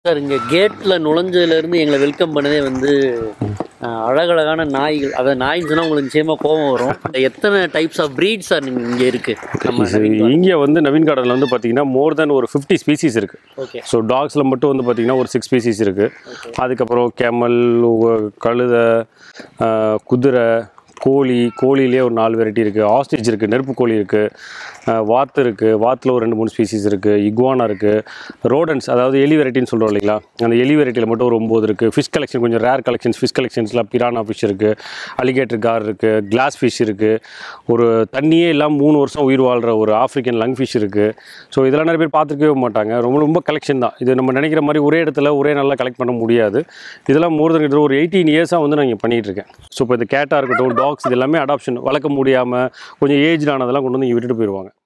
sir இங்கே கேட்டில் நுழைஞ்சதுலேருந்து எங்களை வெல்கம் பண்ணதே வந்து அஹ், அழகழகான நாய்கள் அதாவது நாய்ன்னு சொன்னால் உங்களுக்கு நிச்சயமாக கோபம் வரும் எத்தனை டைப்ஸ் ஆஃப் breeds சார் நீங்கள் இங்கே இருக்குது நம்ம நவீன் இங்கே வந்து நவீன் கார்டனில் வந்து பார்த்தீங்கன்னா மோர் தென் ஒரு ஃபிஃப்டி ஸ்பீசிஸ் இருக்குது ஓகே ஸோ டாக்ஸில் மட்டும் வந்து பார்த்தீங்கன்னா ஒரு சிக்ஸ் ஸ்பீசிஸ் இருக்குது அதுக்கப்புறம் கேமல் கழுதை ஆஹ், குதிரை கோழி கோழியிலே ஒரு நாலு வெரைட்டி இருக்குது ஆஸ்டிச் இருக்குது நெருப்பு கோழி இருக்குது வாத்து இருக்குது வாத்தில் ஒரு ரெண்டு மூணு ஸ்பீசிஸ் இருக்குது இக்வானா இருக்குது ரோடன்ஸ் அதாவது எலி வெரைட்டின்னு சொல்கிறோம் இல்லைங்களா அந்த எலி வெரைட்டியில் மட்டும் ஒரு ஒம்பது இருக்குது ஃபிஷ் கலெக்ஷன் கொஞ்சம் ரேர் கலெக்ஷன்ஸ் ஃபிஷ் கலெக்ஷன்ஸில் பிரானா ஃபிஷ் இருக்குது அலிகேட்டர் கார் இருக்குது கிளாஸ் ஃபிஷ் இருக்குது ஒரு தண்ணியே இல்லாமல் மூணு வருஷம் உயிர் வாழ்கிற ஒரு ஆஃப்ரிக்கன் லங் ஃபிஷ் இருக்குது ஸோ இதெல்லாம் நிறைய பேர் பார்த்துருக்கவே மாட்டாங்க ரொம்ப ரொம்ப கலெக்ஷன் தான் இது நம்ம நினைக்கிற மாதிரி ஒரே இடத்துல ஒரே நல்லா கலெக்ட் பண்ண முடியாது இதெல்லாம் மோர் தென் ஒரு எயிட்டீன் இயர்ஸாக வந்து நான் இங்கே பண்ணிகிட்டு இருக்கேன் ஸோ இப்போ இந்த கேட்டாக இருக்கட்டும் டாக்ஸ் இது எல்லாமே அடாப்ஷன் வளர்க்க முடியாமல் கொஞ்சம் ஏஜ் ஆனதெல்லாம் கொண்டு வந்து இங்கே விட்டுட்டு போயிடுவாங்க